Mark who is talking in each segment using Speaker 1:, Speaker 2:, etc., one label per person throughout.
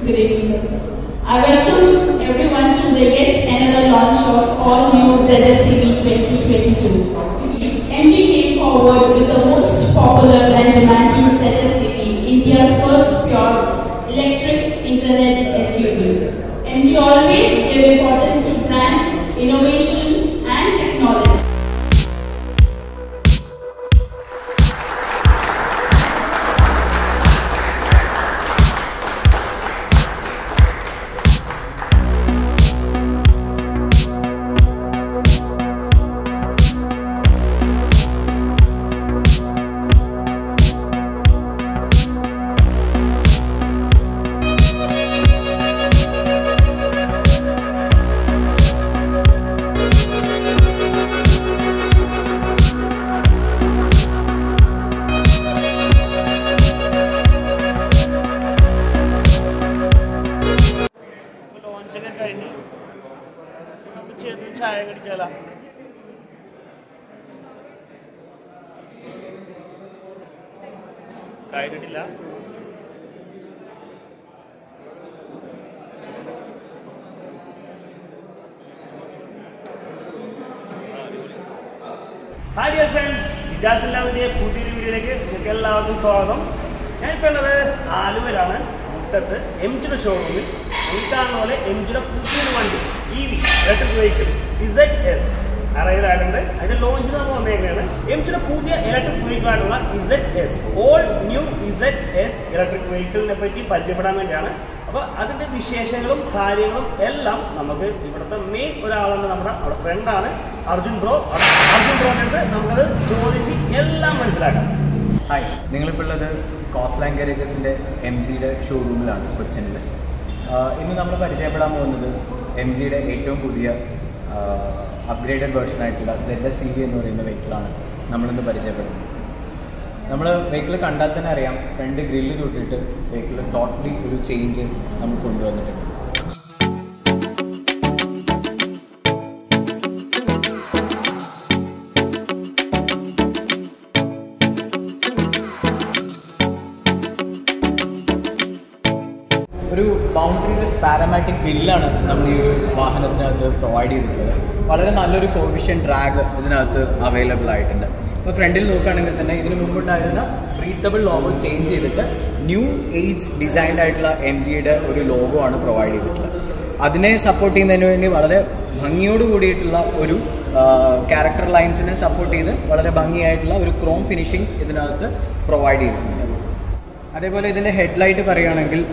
Speaker 1: Good evening, sir. I welcome everyone to the yet another launch of all new ZSCB 2022. MG came forward with the most popular and demanding ZSCB, India's first pure electric internet SUV. MG always gave importance to brand, innovation, and technology.
Speaker 2: ലോഞ്ചൊക്കെ കഴിഞ്ഞ് നമുക്ക് ചെറിയ ചായ കടിച്ചാലോ ചായ കിട്ടില്ല hi dear friends ജിജാസ് എല്ലാവിൻ്റെ പുതിയൊരു വീഡിയോയിലേക്ക് നിങ്ങൾക്ക് എല്ലാവർക്കും സ്വാഗതം ഞാനിപ്പോൾ ഉള്ളത് ആലുവയിലാണ് മുട്ടത്ത് എം ജിയുടെ ഷോറൂമിൽ ഈ കാണുന്ന പോലെ എം ജിയുടെ പുതിയൊരു വണ്ടി E V electric vehicle Z S arrival ആയിട്ടുണ്ട് അതിന്റെ ലോഞ്ച് നമ്മൾ വന്നേക്കാണ് എം ജിയുടെ പുതിയ ഇലക്ട്രിക് വെഹിക്കിൾ ആയിട്ടുള്ള Z S all new Z S electric വെഹിക്കിളിനെ പറ്റി പരിചയപ്പെടാൻ വേണ്ടിയാണ് അപ്പോൾ അതിന്റെ വിശേഷങ്ങളും കാര്യങ്ങളും എല്ലാം നമുക്ക് ഇവിടുത്തെ മെയിൻ ഒരാളാണ് നമ്മുടെ നമ്മുടെ ഫ്രണ്ടാണ് അർജുൻ ബ്രോ അർജുൻ ബ്രോന്റെ അടുത്ത് നമുക്കത് ചോദിച്ച് എല്ലാം മനസ്സിലാക്കാം
Speaker 3: ഹായ് നിങ്ങളിപ്പോൾ ഉള്ളത് കോസ്ലാൻ ഗാരേജസിൻ്റെ എം ജിയുടെ ഷോറൂമിലാണ് കൊച്ചിനിൽ ഇന്ന് നമ്മൾ പരിചയപ്പെടാൻ പോകുന്നത് എം ജിയുടെ ഏറ്റവും പുതിയ അപ്ഗ്രേഡഡ് വേർഷൻ ആയിട്ടുള്ള സെഡ് എസ് സി വി എന്ന് പറയുന്ന വെഹിക്കിളാണ് നമ്മളിന്ന് പരിചയപ്പെടുന്നത് നമ്മൾ വെഹിക്കിൾ കണ്ടാൽ തന്നെ അറിയാം ഫ്രണ്ട് ഗ്രില്ല് തൊട്ടിട്ട് വെഹിക്കിൾ ടോട്ടലി ഒരു ചേഞ്ച് നമ്മൾ കൊണ്ടുവന്നിട്ടുണ്ട് ഒരു ബൗണ്ടറിലെസ് പാരമാറ്റിക് ഗ്രില്ലാണ് നമ്മൾ ഈ ഒരു വാഹനത്തിനകത്ത് പ്രൊവൈഡ് ചെയ്തിട്ടുള്ളത് വളരെ നല്ലൊരു കോവിഷ്യൻ ഡ്രാഗ് ഇതിനകത്ത് അവൈലബിൾ ആയിട്ടുണ്ട് ഇപ്പോൾ ഫ്രണ്ടിൽ നോക്കുകയാണെങ്കിൽ തന്നെ ഇതിന് മുമ്പുണ്ടായിരുന്ന ബ്രീത്തബിൾ ലോഗോ ചേഞ്ച് ചെയ്തിട്ട് ന്യൂ ഏജ് ഡിസൈൻഡ് ആയിട്ടുള്ള എം ജിയുടെ ഒരു ലോഗോ ആണ് പ്രൊവൈഡ് ചെയ്തിട്ടുള്ളത് അതിനെ സപ്പോർട്ട് ചെയ്യുന്നതിന് വേണ്ടി വളരെ ഭംഗിയോട് കൂടിയിട്ടുള്ള ഒരു ക്യാരക്ടർ ലൈൻസിനെ സപ്പോർട്ട് ചെയ്ത് വളരെ ഭംഗിയായിട്ടുള്ള ഒരു ക്രോം ഫിനിഷിംഗ് ഇതിനകത്ത് പ്രൊവൈഡ് ചെയ്തിട്ടുണ്ട് അതേപോലെ ഇതിൻ്റെ ഹെഡ്ലൈറ്റ് പറയുകയാണെങ്കിൽ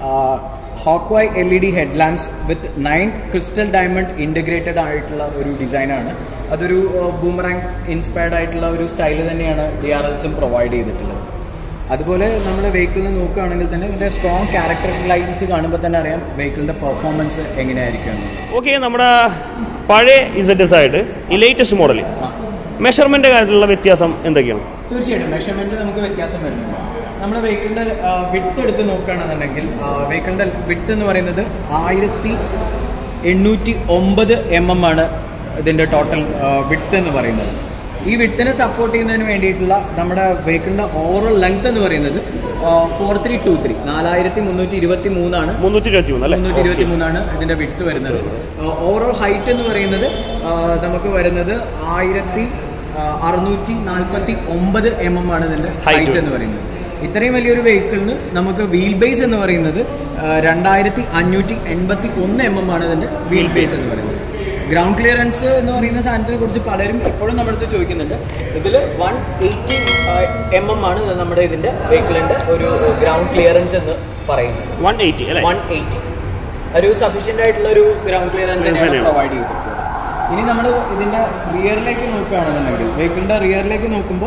Speaker 3: hawkeye L E D head lamps with nine crystal diamond integrated ആയിട്ടുള്ള ഒരു ഡിസൈനാണ് അതൊരു ബൂമറാങ് ഇൻസ്പയർഡ് ആയിട്ടുള്ള ഒരു സ്റ്റൈല് തന്നെയാണ് ഡി ആർ എൽസും പ്രൊവൈഡ് ചെയ്തിട്ടുള്ളത് അതുപോലെ നമ്മൾ വെഹിക്കിളിന് നോക്കുകയാണെങ്കിൽ തന്നെ ഇതിൻ്റെ സ്ട്രോങ് ക്യാരക്ടർ ലൈൻസ് കാണുമ്പോൾ തന്നെ അറിയാം വെഹിക്കിളിൻ്റെ പെർഫോമൻസ് എങ്ങനെയായിരിക്കും എന്ന്
Speaker 2: ഓക്കെ നമ്മുടെ പഴയ ഇസഡ് എസ് ആയിട്ട് ഈ ലേറ്റസ്റ്റ് മോഡൽ മെഷർമെന്റ് കാര്യത്തിലുള്ള വ്യത്യാസം എന്തൊക്കെയാണ്
Speaker 3: തീർച്ചയായിട്ടും മെഷർമെന്റ് നമുക്ക് വ്യത്യാസം വരുന്നുണ്ട് നമ്മുടെ വെഹിക്കിളിന്റെ വിട്ട് എടുത്ത് നോക്കുകയാണെന്നുണ്ടെങ്കിൽ വെഹിക്കിളിന്റെ വിട്ട് എന്ന് പറയുന്നത് ആയിരത്തി എണ്ണൂറ്റി ഒമ്പത് എം എം ആണ് ഇതിന്റെ ടോട്ടൽ വിട്ട് എന്ന് പറയുന്നത് ഈ വിട്ടിനെ സപ്പോർട്ട് ചെയ്യുന്നതിന് വേണ്ടിയിട്ടുള്ള നമ്മുടെ വെഹിക്കിളിന്റെ ഓവറോൾ ലെങ്ത് എന്ന് പറയുന്നത് ഫോർ ത്രീ ടു ത്രീ നാലായിരത്തി മുന്നൂറ്റി ഇരുപത്തി മൂന്നാണ്
Speaker 2: മുന്നൂറ്റി ഇരുപത്തി മൂന്ന് അല്ലേ
Speaker 3: മുന്നൂറ്റി ഇരുപത്തി മൂന്നാണ് ഇതിന്റെ വിട്ട് വരുന്നത് ഓവറോൾ ഹൈറ്റ് എന്ന് പറയുന്നത് ആ, നമുക്ക് വരുന്നത് ആയിരത്തി അറുന്നൂറ്റി നാൽപ്പത്തി ഒമ്പത് എം എം ആണ് ഇതിന്റെ
Speaker 2: Height.
Speaker 3: ഹൈറ്റ് എന്ന് പറയുന്നത് ഇത്രയും വലിയൊരു വെഹിക്കിളിന് നമുക്ക് വീൽ ബേസ് എന്ന് പറയുന്നത് രണ്ടായിരത്തി അഞ്ഞൂറ്റി എൺപത്തി ഒന്ന് എം എം ആണ് ഇതിന്റെ വീൽ ബേസ് എന്ന് പറയുന്നത് ഗ്രൗണ്ട് ക്ലിയറൻസ് എന്ന് പറയുന്ന സാധനത്തിനെ കുറിച്ച് പലരും ഇപ്പോഴും നമ്മുടെ അടുത്ത് ചോദിക്കുന്നുണ്ട് ഇതിൽ വൺ എയ്റ്റി എം എം ആണ് നമ്മുടെ ഇതിന്റെ വെഹിക്കിളിന്റെ ഒരു ഗ്രൗണ്ട് ക്ലിയറൻസ് എന്ന് പറയുന്നത്
Speaker 2: വൺ എയ്റ്റി അല്ലേ
Speaker 3: വൺ എയ്റ്റി ഒരു സഫീഷ്യൻ്റ് ആയിട്ടുള്ള ഒരു ഗ്രൗണ്ട് ക്ലിയറൻസ്
Speaker 2: Clearance തന്നെയാണ്.
Speaker 3: പ്രൊവൈഡ് ചെയ്തിട്ടുള്ളത് ഇനി നമ്മൾ ഇതിന്റെ റിയറിലേക്ക് നോക്കുകയാണെന്നുണ്ടെങ്കിൽ വെഹിക്കിളിന്റെ റിയറിലേക്ക് നോക്കുമ്പോൾ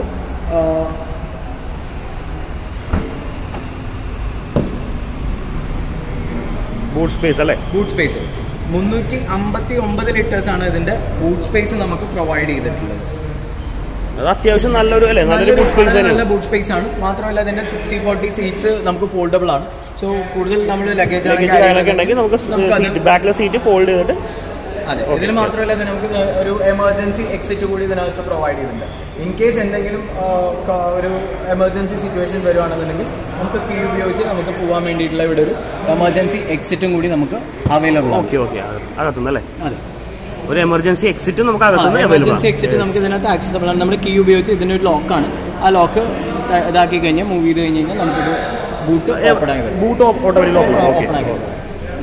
Speaker 2: ബൂട്ട് സ്പേസ് അല്ലേ
Speaker 3: ബൂട്ട് സ്പേസ് മുന്നൂറ്റി അമ്പത്തി ഒമ്പത് ലിറ്റേഴ്സ് ആണ് ഇതിന്റെ ബൂട്ട് സ്പേസ് നമുക്ക് പ്രൊവൈഡ് ചെയ്തിട്ടുള്ളത്
Speaker 2: അത് അത്യാവശ്യം നല്ലൊരു അല്ലേ നല്ലൊരു
Speaker 3: നല്ലൊരു
Speaker 2: ബൂട്ട് സ്പേസ്
Speaker 3: വളരെ നല്ല
Speaker 2: തന്നെയാണ്
Speaker 3: ബൂട്ട് സ്പേസ് ആണ് മാത്രമല്ല ഇതിന്റെ സിക്സ്റ്റി ഫോർട്ടി സീറ്റ്സ് നമുക്ക് ഫോൾഡബിൾ ആണ് സോ കൂടുതൽ നമ്മൾ ലഗേജ്
Speaker 2: ലഗേജ് കാര്യങ്ങളൊക്കെ ഉണ്ടെങ്കിൽ നമുക്ക് സീറ്റ് ബാക്കിലെ സീറ്റ് ഫോൾഡ് ചെയ്തിട്ട്
Speaker 3: അതെ ഇതിൽ മാത്രമല്ല ഇത് നമുക്ക് ഒരു എമർജൻസി എക്സിറ്റ് കൂടി ഇതിനകത്ത് പ്രൊവൈഡ് ചെയ്യുന്നുണ്ട് ഇൻ കേസ് എന്തെങ്കിലും ആ, ക- ഒരു എമർജൻസി സിറ്റുവേഷൻ വരുവാണെന്നുണ്ടെങ്കിൽ നമുക്ക് കീ ഉപയോഗിച്ച് നമുക്ക് പോകാൻ വേണ്ടിയിട്ടുള്ള ഇവിടെ ഒരു എമർജൻസി എക്സിറ്റും കൂടി നമുക്ക് അവൈലബിൾ ആണ്
Speaker 2: ഓക്കെ ഓക്കെ അകത്തുനിന്നല്ലേ
Speaker 3: അതെ
Speaker 2: ഒരു എമർജൻസി എക്സിറ്റ് നമുക്ക് അകത്തുനിന്ന് അവൈലബിൾ
Speaker 3: എമർജൻസി എക്സിറ്റ് നമുക്ക് ഇതിനകത്ത് ആക്സസബിൾ ആണ് നമ്മൾ കീ ഉപയോഗിച്ച് ഇതിനൊരു ലോക്കാണ് ആ ലോക്ക് ഇതാക്കി കഴിഞ്ഞാൽ മൂവ് ചെയ്ത് കഴിഞ്ഞ് കഴിഞ്ഞാൽ നമുക്കൊരു ബൂട്ട് ഓപ്പൺ ആയി വരും
Speaker 2: boot automatic open okay
Speaker 3: open ആക്കി വരും.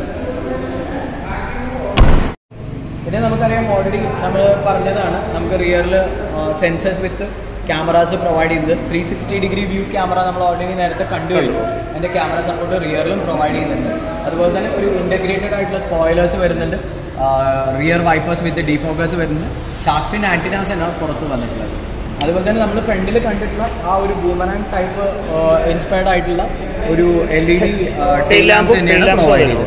Speaker 3: പിന്നെ നമുക്കറിയാം ഓൾറെഡി നമ്മൾ പറഞ്ഞതാണ് നമുക്ക് റിയറിൽ സെൻസേഴ്സ് വിത്ത് ക്യാമറാസ് പ്രൊവൈഡ് ചെയ്യുന്നത് three sixty degree view camera നമ്മൾ ഓൾറെഡി നേരത്തെ കണ്ടു കഴിഞ്ഞു അതിൻ്റെ ക്യാമറ സപ്പോർട്ട് റിയറിലും പ്രൊവൈഡ് ചെയ്യുന്നുണ്ട് അതുപോലെ തന്നെ ഒരു ഇൻ്റഗ്രേറ്റഡ് ആയിട്ടുള്ള സ്പോയിലേഴ്സ് വരുന്നുണ്ട് റിയർ വൈപ്പേഴ്സ് വിത്ത് ഡിഫോക്കേഴ്സ് വരുന്നുണ്ട് ഷാർക്ക് ഫിൻ ആൻറ്റിനാസ് എന്നാണ് പുറത്ത് വന്നിട്ടുള്ളത് അതുപോലെ തന്നെ നമ്മൾ ഫ്രണ്ടിൽ കണ്ടിട്ടുള്ള ആ ഒരു ബൂമറാങ് ടൈപ്പ് ഇൻസ്പയർഡ് ആയിട്ടുള്ള ഒരു L E D tail lamps തന്നെയാണ് പ്രൊവൈഡ് ചെയ്തത്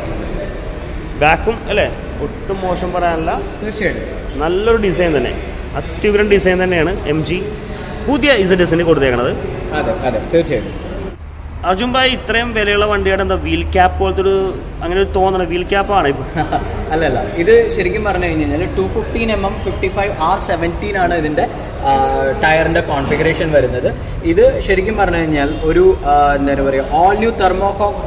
Speaker 2: ബാക്കും അല്ലേ ഒട്ടും മോശം പറയാനല്ല
Speaker 3: തീർച്ചയായിട്ടും
Speaker 2: നല്ലൊരു ഡിസൈൻ തന്നെ അത്യുഗ്രൻ ഡിസൈൻ തന്നെയാണ് എം ജി പുതിയ ഇസഡ് എസിന് കൊടുത്തേക്കണത്
Speaker 3: അതെ അതെ തീർച്ചയായിട്ടും
Speaker 2: അർജുൻ ഭായ് ഇത്രയും വിലയുള്ള വണ്ടിയുടെ എന്താ വീൽ ക്യാപ്പ് പോലത്തെ ഒരു അങ്ങനെ ഒരു തോന്നണം വീൽ ക്യാപ്പാണ് ഇപ്പൊ
Speaker 3: അല്ലല്ല ഇത് ശരിക്കും പറഞ്ഞു കഴിഞ്ഞാൽ two fifteen M M fifty five R seventeen ആണ് ഇതിൻ്റെ ടയറിൻ്റെ കോൺഫിഗറേഷൻ വരുന്നത് ഇത് ശരിക്കും പറഞ്ഞു കഴിഞ്ഞാൽ ഒരു ആ, എന്താ പറയുക ഓൾ ന്യൂ തെർമോകോക്ക്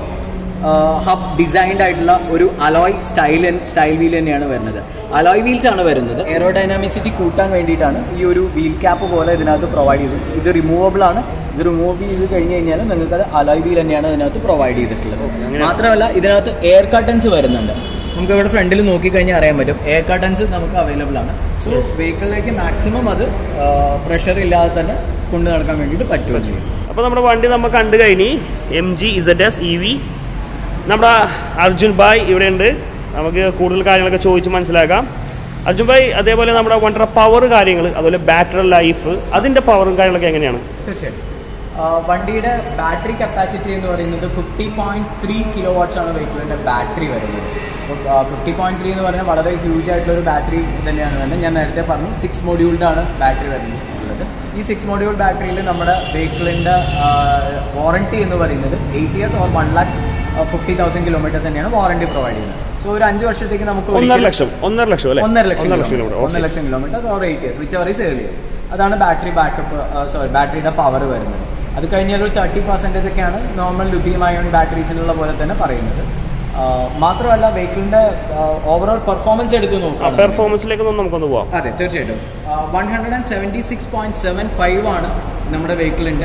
Speaker 3: ഹബ് ഡിസൈൻഡ് ആയിട്ടുള്ള ഒരു അലോയ് സ്റ്റൈൽ സ്റ്റൈൽ വീൽ തന്നെയാണ് വരുന്നത് അലോയ് വീൽസ് ആണ് വരുന്നത് എയറോഡൈനാമിസിറ്റി കൂട്ടാൻ വേണ്ടിയിട്ടാണ് ഈ ഒരു വീൽ ക്യാപ്പ് പോലെ ഇതിനകത്ത് പ്രൊവൈഡ് ചെയ്തത് ഇത് റിമൂവബിൾ ആണ് ഇത് റിമൂവ് ചെയ്ത് കഴിഞ്ഞ് കഴിഞ്ഞാൽ നിങ്ങൾക്ക് അത് അലോയ് വീൽ തന്നെയാണ് ഇതിനകത്ത് പ്രൊവൈഡ് ചെയ്തിട്ടുള്ളത് മാത്രമല്ല ഇതിനകത്ത് എയർ കട്ടൻസ് വരുന്നുണ്ട് നമുക്ക് ഇവിടെ ഫ്രണ്ടിൽ നോക്കിക്കഴിഞ്ഞാൽ അറിയാൻ പറ്റും എയർ കട്ടൻസ് നമുക്ക് അവൈലബിൾ ആണ് സോ വെഹിക്കിളിലേക്ക് മാക്സിമം അത് പ്രഷർ ഇല്ലാതെ തന്നെ കൊണ്ടു നടക്കാൻ വേണ്ടിയിട്ട് പറ്റുകയും ചെയ്യും
Speaker 2: അപ്പോൾ നമ്മുടെ വണ്ടി നമ്മൾ കണ്ടു കഴിഞ്ഞ് M G Z S E V നമ്മുടെ അർജുൻ ഭായ് ഇവിടെ ഉണ്ട് നമുക്ക് കൂടുതൽ കാര്യങ്ങളൊക്കെ ചോദിച്ച് മനസ്സിലാക്കാം അർജുൻ ഭായ് അതേപോലെ നമ്മുടെ വണ്ടിയുടെ പവർ കാര്യങ്ങൾ അതുപോലെ ബാറ്ററി ലൈഫ് അതിൻ്റെ പവറും കാര്യങ്ങളൊക്കെ എങ്ങനെയാണ്
Speaker 3: തീർച്ചയായിട്ടും ആ, വണ്ടിയുടെ ബാറ്ററി കപ്പാസിറ്റി എന്ന് പറയുന്നത് fifty point three kilo watts ആണ് വെഹിക്കിളിൻ്റെ ബാറ്ററി വരുന്നത് ഫിഫ്റ്റി പോയിന്റ് ത്രീ എന്ന് പറഞ്ഞാൽ വളരെ ഹ്യൂജ് ആയിട്ടുള്ള ഒരു ബാറ്ററി തന്നെയാണ് വരുന്നത് ഞാൻ നേരത്തെ പറഞ്ഞു സിക്സ് മൊഡ്യൂൾഡ് ആണ് ബാറ്ററി വരുന്നത് ഉള്ളത് ഈ സിക്സ് മൊഡ്യൂൾ ബാറ്ററിയിൽ നമ്മുടെ വെഹിക്കിളിൻ്റെ വാറണ്ടി എന്ന് പറയുന്നത് eight years or one lakh fifty thousand kilometres തന്നെയാണ് വാറണ്ടി പ്രൊവൈഡ് ചെയ്യുന്നത് സോ ഒരു അഞ്ച് വർഷത്തേക്ക് നമുക്ക്
Speaker 2: ഒന്നര
Speaker 3: ഒരിക്കലും-
Speaker 2: ലക്ഷം ഒന്നര ലക്ഷം അല്ലേ
Speaker 3: ഒന്നര ലക്ഷം
Speaker 2: ഒന്നര ലക്ഷം
Speaker 3: കിലോമീറ്റർ
Speaker 2: കിലോമീറ്റർ
Speaker 3: ഒന്നര ലക്ഷം kilometre or eight years which our is earlier അതാണ് ബാറ്ററി ബാക്കപ്പ് സോറി ബാറ്ററിയുടെ പവർ വരുന്നത് അത് കഴിഞ്ഞാൽ ഒരു തേർട്ടി പെർസെൻറ്റേജ് ഒക്കെയാണ് നോർമൽ ലുത്തിയം അയോൺ ബാറ്ററീസിനുള്ള പോലെ തന്നെ പറയുന്നത് ആ, മാത്രമല്ല വെഹിക്കിളിന്റെ ഓവറോൾ പെർഫോമൻസ് എടുത്ത് നോക്കാം
Speaker 2: പെർഫോമൻസിലേക്ക് നമുക്കൊന്ന് പോവാം
Speaker 3: അതെ തീർച്ചയായിട്ടും one hundred and seventy six point seven five ആണ് നമ്മുടെ വെഹിക്കിളിൻ്റെ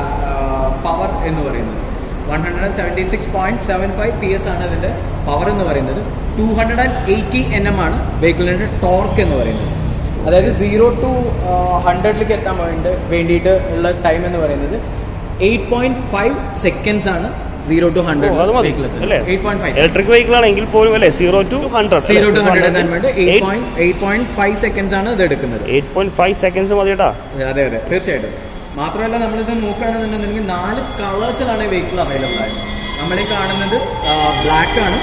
Speaker 3: പവർ എന്ന് പറയുന്നത് one hundred and seventy six point seven five P S ആണ് ഇതിൻ്റെ പവർ എന്ന് പറയുന്നത് two hundred and eighty N M ആണ് വെഹിക്കിളിൻ്റെ ടോർക്ക് എന്ന് പറയുന്നത് അതായത് സീറോ ടു ഹൺഡ്രഡിലേക്ക് എത്താൻ വേണ്ടി വേണ്ടിയിട്ട് ഉള്ള ടൈം എന്ന് പറയുന്നത് എയ്റ്റ് പോയിന്റ് ഫൈവ് സെക്കൻഡ്സ് ആണ് സീറോ ടു
Speaker 2: ഓ, അത് മതി
Speaker 3: ഹൺഡ്രഡ്
Speaker 2: അല്ലേ
Speaker 3: eight point five
Speaker 2: electric vehicle ആണെങ്കിൽ പോലും അല്ലേ zero to hundred
Speaker 3: zero to hundred എത്താൻ വേണ്ടി eight point eight point five seconds ആണ് ഇത് എടുക്കുന്നത്
Speaker 2: എയ്റ്റ് പോയിന്റ് ഫൈവ് സെക്കൻഡ്സ് മതി കേട്ടാ
Speaker 3: അതെ അതെ തീർച്ചയായിട്ടും മാത്രമല്ല നമ്മളിത് നോക്കുകയാണെന്നുണ്ടെങ്കിൽ നാല് കളേഴ്സിലാണ് വെഹിക്കിൾ അവൈലബിൾ ആയത് നമ്മൾ ഈ കാണുന്നത് ബ്ലാക്ക് ആണ്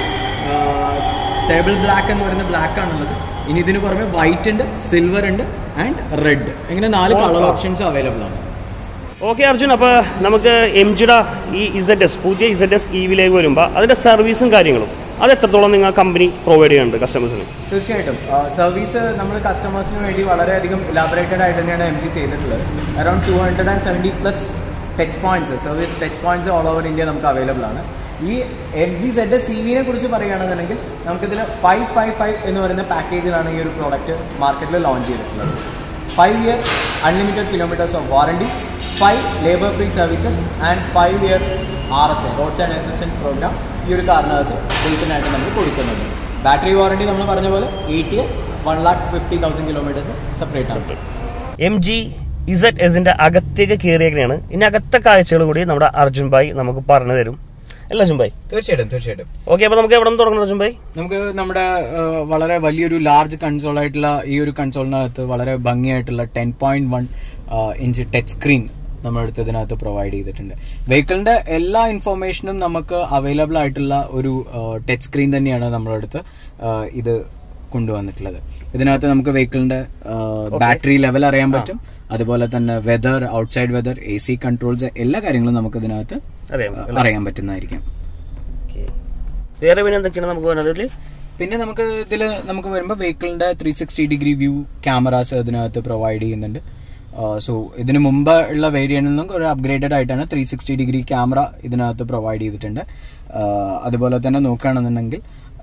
Speaker 3: സേബിൾ ബ്ലാക്ക് എന്ന് പറയുന്ന ബ്ലാക്ക് ആണുള്ളത് ഇനി ഇതിന് പുറമെ വൈറ്റ് ഉണ്ട് സിൽവർ ഉണ്ട് ആൻഡ് റെഡ് ഇങ്ങനെ നാല് കളർ ഓപ്ഷൻസ് അവൈലബിൾ ആണ്
Speaker 2: ഓക്കെ അർജുൻ അപ്പോൾ നമുക്ക് എം ജിയുടെ ഈ ഇസഡ് എസ് പുതിയ ഇസഡ് എസ് ഇവിലേക്ക് വരുമ്പോൾ അതിൻ്റെ സർവീസും കാര്യങ്ങളും അത് എത്രത്തോളം നിങ്ങൾ കമ്പനി പ്രൊവൈഡ് ചെയ്യുന്നുണ്ട് കസ്റ്റമേഴ്സിന്
Speaker 3: തീർച്ചയായിട്ടും സർവീസ് നമ്മൾ കസ്റ്റമേഴ്സിന് വേണ്ടി വളരെയധികം ഇലാബറേറ്റഡ് ആയിട്ട് തന്നെയാണ് എം ജി ചെയ്തിട്ടുള്ളത് around two hundred and seventy plus touch points service touch points all over India നമുക്ക് അവൈലബിൾ ആണ് ഈ എം ജി സെഡ് സി വിനെ കുറിച്ച് പറയുകയാണെന്നുണ്ടെങ്കിൽ നമുക്കിതിൽ ഫൈവ് ഫൈവ് ഫൈവ് എന്ന് പറയുന്ന പാക്കേജിലാണ് ഈ ഒരു പ്രോഡക്റ്റ് മാർക്കറ്റിൽ ലോഞ്ച് ചെയ്തിട്ടുള്ളത് five year unlimited kilometres of warranty five labour free services and five year R S A roads and assistant programme ഈ ഒരു കാരണത്ത് വെഹിക്കിളിനായിട്ട് നമ്മൾ കൊടുക്കുന്നുണ്ട് ബാറ്ററി വാറണ്ടി നമ്മൾ പറഞ്ഞ പോലെ eight year one lakh fifty thousand kilometres separate ആണ്
Speaker 2: എം ജി ഇസഡ് എസിൻ്റെ അകത്തേക്ക് കയറിയേക്കണെയാണ് ഇനി അകത്തെ കാഴ്ചകൾ കൂടി നമ്മുടെ അർജുൻ ഭായ് നമുക്ക് പറഞ്ഞു തരും അല്ല അർജുൻ ഭായ്
Speaker 3: തീർച്ചയായിട്ടും തീർച്ചയായിട്ടും
Speaker 2: ഓക്കെ അപ്പോൾ നമുക്ക് എവിടെ നിന്ന് തുടങ്ങണം അർജുൻ ഭായ്
Speaker 3: നമുക്ക് നമ്മുടെ ആ, വളരെ വലിയൊരു ലാർജ് കൺസോൾ ആയിട്ടുള്ള ഈ ഒരു കൺസോളിനകത്ത് വളരെ ഭംഗിയായിട്ടുള്ള ten point one inch touch screen നമ്മുടെ അടുത്ത് ഇതിനകത്ത് പ്രൊവൈഡ് ചെയ്തിട്ടുണ്ട് വെഹിക്കിളിന്റെ എല്ലാ ഇൻഫോർമേഷനും നമുക്ക് അവൈലബിൾ ആയിട്ടുള്ള ഒരു ടച്ച് സ്ക്രീൻ തന്നെയാണ് നമ്മുടെ അടുത്ത് ആ, ഇത് കൊണ്ടുവന്നിട്ടുള്ളത് ഇതിനകത്ത് നമുക്ക് വെഹിക്കിളിന്റെ ബാറ്ററി ലെവൽ അറിയാൻ പറ്റും അതുപോലെ തന്നെ weather outside weather A C controls എല്ലാ കാര്യങ്ങളും നമുക്ക് ഇതിനകത്ത്
Speaker 2: അറിയാം
Speaker 3: അറിയാൻ പറ്റുന്നതായിരിക്കും
Speaker 2: വേറെ പിന്നെ എന്തൊക്കെയാണ് നമുക്ക് വരുന്നത് ഇതിൽ
Speaker 3: പിന്നെ നമുക്ക് ഇതിൽ നമുക്ക് വരുമ്പോൾ വെഹിക്കിളിന്റെ three sixty degree view cameras ഇതിനകത്ത് പ്രൊവൈഡ് ചെയ്യുന്നുണ്ട് സോ ഇതിന് മുമ്പ് ഉള്ള വേരിയന്റിൽ നിന്നും ഒരു അപ്ഗ്രേഡഡ് ആയിട്ടാണ് ത്രീ സിക്സ്റ്റി ഡിഗ്രി ക്യാമറ ഇതിനകത്ത് പ്രൊവൈഡ് ചെയ്തിട്ടുണ്ട് ആ, അതുപോലെ തന്നെ നോക്കുകയാണെന്നുണ്ടെങ്കിൽ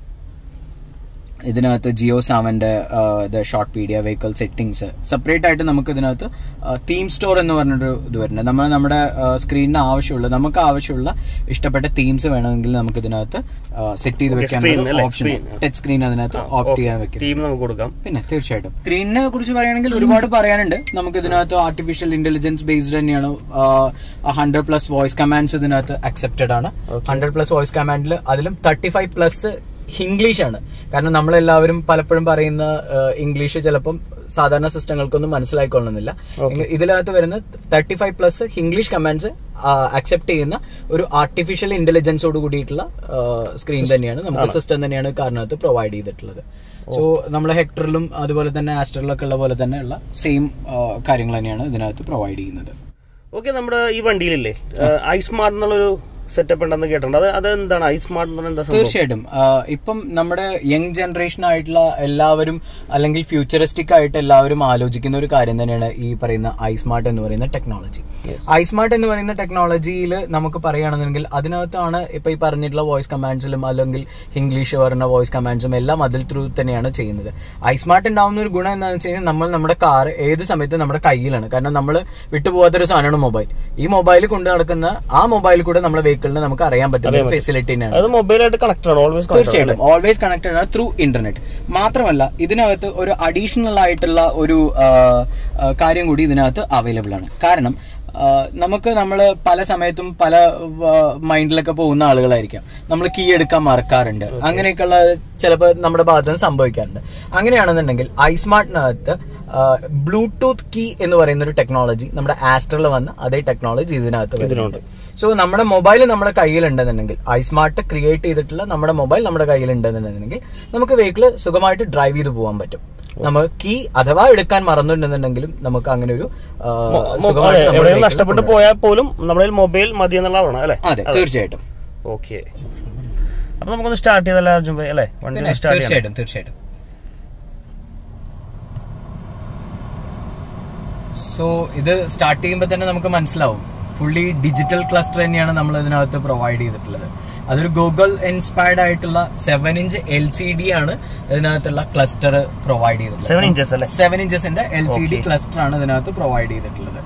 Speaker 3: ഇതിനകത്ത് ജിയോ സാവന്റെ short media vehicle settings separate ആയിട്ട് നമുക്ക് ഇതിനകത്ത് തീം സ്റ്റോർ എന്ന് പറഞ്ഞൊരു ഇത് വരുന്നുണ്ട് നമ്മൾ നമ്മുടെ സ്ക്രീനിന് ആവശ്യമുള്ള നമുക്ക് ആവശ്യമുള്ള ഇഷ്ടപ്പെട്ട തീംസ് വേണമെങ്കിൽ നമുക്ക് ഇതിനകത്ത് സെറ്റ് ചെയ്ത്
Speaker 2: Okay,
Speaker 3: വെക്കാൻ
Speaker 2: screen അല്ലേ?
Speaker 3: Option
Speaker 2: Screen.
Speaker 3: ടച്ച് സ്ക്രീൻ അതിനകത്ത് ഓപ്റ്റ് ചെയ്യാൻ വെക്കും
Speaker 2: ടീം നമുക്ക് കൊടുക്കാം
Speaker 3: പിന്നെ തീർച്ചയായിട്ടും സ്ക്രീനിനെ കുറിച്ച് പറയുകയാണെങ്കിൽ ഒരുപാട് പറയാനുണ്ട് നമുക്ക് ഇതിനകത്ത് ആർട്ടിഫിഷ്യൽ ഇന്റലിജൻസ് ബേസ്ഡ് തന്നെയാണ് ഹൺഡ്രഡ് പ്ലസ് വോയിസ് കമാൻഡ്സ് ഇതിനകത്ത് അക്സെപ്റ്റഡ് ആണ് ഹൺഡ്രഡ് പ്ലസ് വോയിസ് കമാൻഡിൽ അതിലും തേർട്ടി ഫൈവ് പ്ലസ് ഇംഗ്ലീഷ് ആണ് കാരണം നമ്മളെല്ലാവരും പലപ്പോഴും പറയുന്ന ഇംഗ്ലീഷ് ചിലപ്പം സാധാരണ സിസ്റ്റങ്ങൾക്കൊന്നും മനസ്സിലായിക്കൊള്ളുന്നില്ല ഇതിനകത്ത് വരുന്ന thirty five plus English commands accept ചെയ്യുന്ന ഒരു ആർട്ടിഫിഷ്യൽ ഇന്റലിജൻസോട് കൂടിയിട്ടുള്ള സ്ക്രീൻ തന്നെയാണ് നമുക്ക് സിസ്റ്റം തന്നെയാണ് കാറിനകത്ത് പ്രൊവൈഡ് ചെയ്തിട്ടുള്ളത് സോ നമ്മളെ ഹെക്ടറിലും അതുപോലെ തന്നെ ആസ്റ്ററിലൊക്കെ ഉള്ള പോലെ തന്നെ ഉള്ള സെയിം കാര്യങ്ങൾ തന്നെയാണ് ഇതിനകത്ത് പ്രൊവൈഡ് ചെയ്യുന്നത്
Speaker 2: ഓക്കെ നമ്മുടെ ഈ വണ്ടിയിലില്ലേ ഐ സ്മാർട്ട് എന്നുള്ളൊരു സെറ്റപ്പ് ഉണ്ടെന്ന് കേട്ടിട്ടുണ്ട് അത് അത് എന്താണ് ഐ സ്മാർട്ട് എന്ന് പറഞ്ഞാൽ എന്താ സംഭവം
Speaker 3: തീർച്ചയായിട്ടും ആ, ഇപ്പം നമ്മുടെ യങ് ജനറേഷൻ ആയിട്ടുള്ള എല്ലാവരും അല്ലെങ്കിൽ ഫ്യൂച്ചറിസ്റ്റിക് ആയിട്ട് എല്ലാവരും ആലോചിക്കുന്ന ഒരു കാര്യം തന്നെയാണ് ഈ പറയുന്ന ഐസ്മാർട്ട് എന്ന് പറയുന്ന ടെക്നോളജി ഐസ്മാർട്ട് എന്ന് പറയുന്ന ടെക്നോളജിയിൽ നമുക്ക് പറയുകയാണെന്നുണ്ടെങ്കിൽ അതിനകത്താണ് ഇപ്പൊ ഈ പറഞ്ഞിട്ടുള്ള വോയിസ് കമാൻഡ്സിലും അല്ലെങ്കിൽ ഇംഗ്ലീഷ് പറയുന്ന വോയിസ് കമാൻഡ്സും എല്ലാം അതിൽ ത്രൂ തന്നെയാണ് ചെയ്യുന്നത് ഐസ്മാർട്ട് ഉണ്ടാവുന്ന ഒരു ഗുണം എന്താണെന്ന് വെച്ച് കഴിഞ്ഞാൽ നമ്മൾ നമ്മുടെ കാർ ഏത് സമയത്തും നമ്മുടെ കയ്യിലാണ് കാരണം നമ്മൾ വിട്ടുപോകാത്തൊരു സാധനമാണ് മൊബൈൽ ഈ മൊബൈൽ കൊണ്ടു നടക്കുന്ന ആ മൊബൈൽ കൂടെ നമ്മുടെ വെഹിക്കിളിനെ നമുക്ക് അറിയാൻ പറ്റുന്ന ഫെസിലിറ്റി തന്നെയാണ്
Speaker 2: അത് മൊബൈലായിട്ട് കണക്റ്റഡ് ആണ് ഓൾവേസ്
Speaker 3: തീർച്ചയായിട്ടും ഓൾവേസ് കണക്റ്റഡ് ആണ് ത്രൂ ഇന്റർനെറ്റ് മാത്രമല്ല ഇതിനകത്ത് ഒരു അഡീഷണൽ ആയിട്ടുള്ള ഒരു ആ, ആ, കാര്യം കൂടി ഇതിനകത്ത് അവൈലബിൾ ആണ് കാരണം ആ, നമുക്ക് നമ്മൾ പല സമയത്തും പല മൈൻഡിലൊക്കെ പോകുന്ന ആളുകളായിരിക്കാം നമ്മൾ കീ എടുക്കാൻ മറക്കാറുണ്ട് അങ്ങനെയൊക്കെയുള്ള ചിലപ്പോൾ നമ്മുടെ ഭാഗത്ത് നിന്ന് സംഭവിക്കാറുണ്ട് അങ്ങനെയാണെന്നുണ്ടെങ്കിൽ ഐസ്മാർട്ടിനകത്ത് ബ്ലൂടൂത്ത് കീ എന്ന് പറയുന്ന ഒരു ടെക്നോളജി നമ്മുടെ ആസ്റ്ററിൽ വന്ന അതേ ടെക്നോളജി ഇതിനകത്ത് വരുന്നുണ്ട് സോ നമ്മുടെ മൊബൈൽ നമ്മുടെ കയ്യിലുണ്ടെന്നുണ്ടെങ്കിൽ ഐസ്മാർട്ട് ക്രിയേറ്റ് ചെയ്തിട്ടുള്ള നമ്മുടെ മൊബൈൽ നമ്മുടെ കയ്യിലുണ്ടെന്നുണ്ടെങ്കിൽ നമുക്ക് വെഹിക്കിൾ സുഖമായിട്ട് ഡ്രൈവ് ചെയ്ത് പോകാൻ പറ്റും നമ്മൾ കീ അഥവാ എടുക്കാൻ മറന്നിട്ടുണ്ടെന്നുണ്ടെങ്കിലും നമുക്ക് അങ്ങനെ ഒരു ആ, സുഖമായിട്ട് നമ്മുടെ
Speaker 2: എവിടെയും
Speaker 3: vehicle
Speaker 2: നഷ്ടപ്പെട്ടു
Speaker 3: കൊണ്ടുപോകാം.
Speaker 2: പോയാൽ പോലും നമ്മുടെ മൊബൈൽ മതി എന്നുള്ളതാണ് അല്ലേ
Speaker 3: അതെ തീർച്ചയായിട്ടും
Speaker 2: ഓക്കെ അപ്പൊ നമുക്കൊന്ന് സ്റ്റാർട്ട് ചെയ്തല്ലോ അർജുൻ ഭായി അല്ലേ വണ്ടി
Speaker 3: പിന്നെ
Speaker 2: സ്റ്റാർട്ട് ചെയ്യാം
Speaker 3: തീർച്ചയായിട്ടും തീർച്ചയായിട്ടും സോ ഇത് സ്റ്റാർട്ട് ചെയ്യുമ്പോൾ തന്നെ നമുക്ക് മനസ്സിലാവും ഫുള്ളി ഡിജിറ്റൽ ക്ലസ്റ്റർ തന്നെയാണ് നമ്മൾ ഇതിനകത്ത് പ്രൊവൈഡ് ചെയ്തിട്ടുള്ളത് അതൊരു ഗൂഗിൾ ഇൻസ്പയർഡ് ആയിട്ടുള്ള seven inch L C D ആണ് ഇതിനകത്തുള്ള ക്ലസ്റ്റർ പ്രൊവൈഡ് ചെയ്തിട്ടുള്ളത്
Speaker 2: സെവൻ ഇഞ്ചസ് അല്ലേ
Speaker 3: സെവൻ ഇഞ്ചസിന്റെ എൽ സി ഡി ക്ലസ്റ്റർ ആണ് ഇതിനകത്ത് പ്രൊവൈഡ് ചെയ്തിട്ടുള്ളത്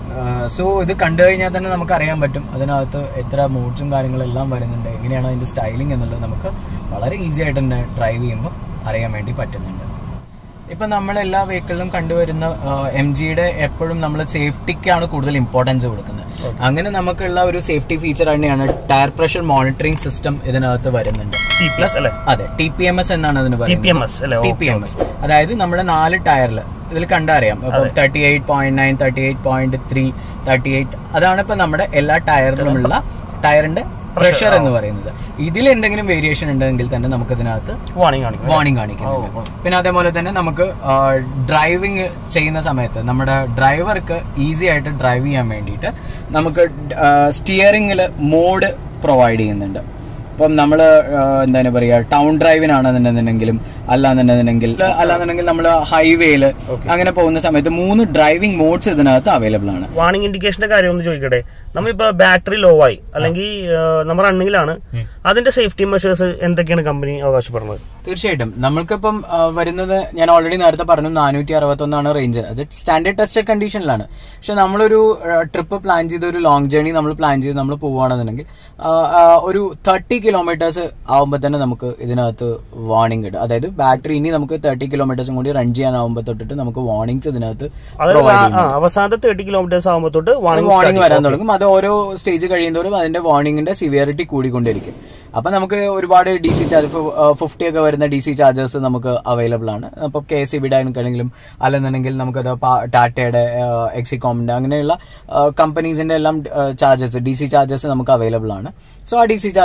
Speaker 3: സോ ഇത് കണ്ടു കഴിഞ്ഞാൽ തന്നെ നമുക്ക് അറിയാൻ പറ്റും അതിനകത്ത് എത്ര മോഡ്സും കാര്യങ്ങളും എല്ലാം വരുന്നുണ്ട് എങ്ങനെയാണ് അതിന്റെ സ്റ്റൈലിംഗ് എന്നുള്ളത് നമുക്ക് വളരെ ഈസി ആയിട്ട് തന്നെ ഡ്രൈവ് ചെയ്യുമ്പോൾ അറിയാൻ വേണ്ടി പറ്റുന്നുണ്ട് ഇപ്പൊ നമ്മൾ എല്ലാ വെഹിക്കിളിലും കണ്ടുവരുന്ന എം ജിയുടെ എപ്പോഴും നമ്മൾ സേഫ്റ്റിക്കാണ് കൂടുതൽ ഇമ്പോർട്ടൻസ് കൊടുക്കുന്നത് അങ്ങനെ നമുക്കുള്ള ഒരു സേഫ്റ്റി ഫീച്ചർ തന്നെയാണ് ടയർ പ്രഷർ മോണിറ്ററിംഗ് സിസ്റ്റം ഇതിനകത്ത് വരുന്നുണ്ട്
Speaker 2: TPS അല്ലേ
Speaker 3: അതെ ടി പി എം എസ് എന്നാണ് അതിന് പറയുന്നത്
Speaker 2: TPMS അല്ലേ?
Speaker 3: ടി പി എം എസ് അതായത് നമ്മുടെ നാല് ടയറിൽ ഇതിൽ കണ്ടറിയാം ഇപ്പൊ thirty eight point nine thirty eight point three thirty eight അതാണ് ഇപ്പൊ നമ്മുടെ എല്ലാ ടയറിലുമുള്ള ടയറിന്റെ പ്രഷർ എന്ന് പറയുന്നത് ഇതിൽ എന്തെങ്കിലും വേരിയേഷൻ ഉണ്ടെങ്കിൽ തന്നെ നമുക്ക് ഇതിനകത്ത്
Speaker 2: വാണിംഗ് കാണിക്കും
Speaker 3: വാർണിംഗ് കാണിക്കുന്നുണ്ട് പിന്നെ അതേപോലെ തന്നെ നമുക്ക് ഡ്രൈവിംഗ് ചെയ്യുന്ന സമയത്ത് നമ്മുടെ ഡ്രൈവർക്ക് ഈസി ആയിട്ട് ഡ്രൈവ് ചെയ്യാൻ വേണ്ടിയിട്ട് നമുക്ക് സ്റ്റിയറിംഗിൽ മോഡ് പ്രൊവൈഡ് ചെയ്യുന്നുണ്ട് ഇപ്പം നമ്മൾ എന്താണ് പറയുക ടൗൺ ഡ്രൈവിനാണെന്നുണ്ടെന്നുണ്ടെങ്കിലും അല്ലാന്നുണ്ടെന്നുണ്ടെങ്കിൽ അല്ലാന്നുണ്ടെങ്കിൽ നമ്മൾ ഹൈവേയിൽ അങ്ങനെ പോകുന്ന സമയത്ത് മൂന്ന് ഡ്രൈവിംഗ് മോഡ്സ് ഇതിനകത്ത് അവൈലബിൾ ആണ്
Speaker 2: വാണിംഗ് ഇൻഡിക്കേഷന്റെ കാര്യം ഒന്ന് ചോദിക്കട്ടെ നമ്മളിപ്പോ ബാറ്ററി ലോ ആയി അല്ലെങ്കിൽ നമ്മൾ റണ്ണിങ്ങിലാണ് അതിന്റെ സേഫ്റ്റി മെഷേഴ്സ് എന്തൊക്കെയാണ് കമ്പനി അവകാശപ്പെടുന്നത്
Speaker 3: തീർച്ചയായിട്ടും നമ്മൾക്കിപ്പം ആ, വരുന്നത് ഞാൻ ഓൾറെഡി നേരത്തെ പറഞ്ഞു നാനൂറ്റി അറുപത്തി ഒന്നാണ് റേഞ്ച് അത് സ്റ്റാൻഡേർഡ് ടെസ്റ്റഡ് കണ്ടീഷനിലാണ് പക്ഷെ നമ്മളൊരു ട്രിപ്പ് പ്ലാൻ ചെയ്ത് ഒരു ലോങ് ജേർണി നമ്മൾ പ്ലാൻ ചെയ്ത് നമ്മൾ പോവുകയാണെന്നുണ്ടെങ്കിൽ ആ, ആ, ഒരു തേർട്ടി കിലോമീറ്റേഴ്സ് ആവുമ്പോൾ തന്നെ നമുക്ക് ഇതിനകത്ത് വാർണിംഗ് ഇടും അതായത് ബാറ്ററി ഇനി നമുക്ക് തേർട്ടി കിലോമീറ്റേഴ്സും കൂടി റൺ ചെയ്യാനാവുമ്പോൾ തൊട്ടിട്ട് നമുക്ക് വാർണിംഗ്സ് ഇതിനകത്ത്
Speaker 2: അതായത് ആ, അവസാനത്തെ തേർട്ടി കിലോമീറ്റേഴ്സ് ആകുമ്പോൾ തൊട്ട് വാണിംഗ്
Speaker 3: വാർണിംഗ് വരാൻ തുടങ്ങും അത് ഓരോ സ്റ്റേജ് കഴിയുന്നതോറും അതിന്റെ വാർണിംഗിന്റെ സിവിയറിറ്റി കൂടിക്കൊണ്ടിരിക്കും അപ്പൊ നമുക്ക് ഒരുപാട് ഡി സി ചാർജ് ഫിഫ്റ്റി ഒക്കെ വരുന്ന ഡി സി ചാർജേഴ്സ് നമുക്ക് അവൈലബിൾ ആണ് അപ്പൊ കെ എസ് സി ബിയുടെ ആണെങ്കിലും അല്ലെന്നുണ്ടെങ്കിൽ നമുക്കത് പാ- ടാറ്റയുടെ എക്സികോമിന്റെ അങ്ങനെയുള്ള കമ്പനീസിന്റെ എല്ലാം ചാർജസ് ഡി സി ചാർജസ് നമുക്ക് അവൈലബിൾ ആണ് സോ ആ ഡി സി ചാർജിൽ കയറിയിട്ട്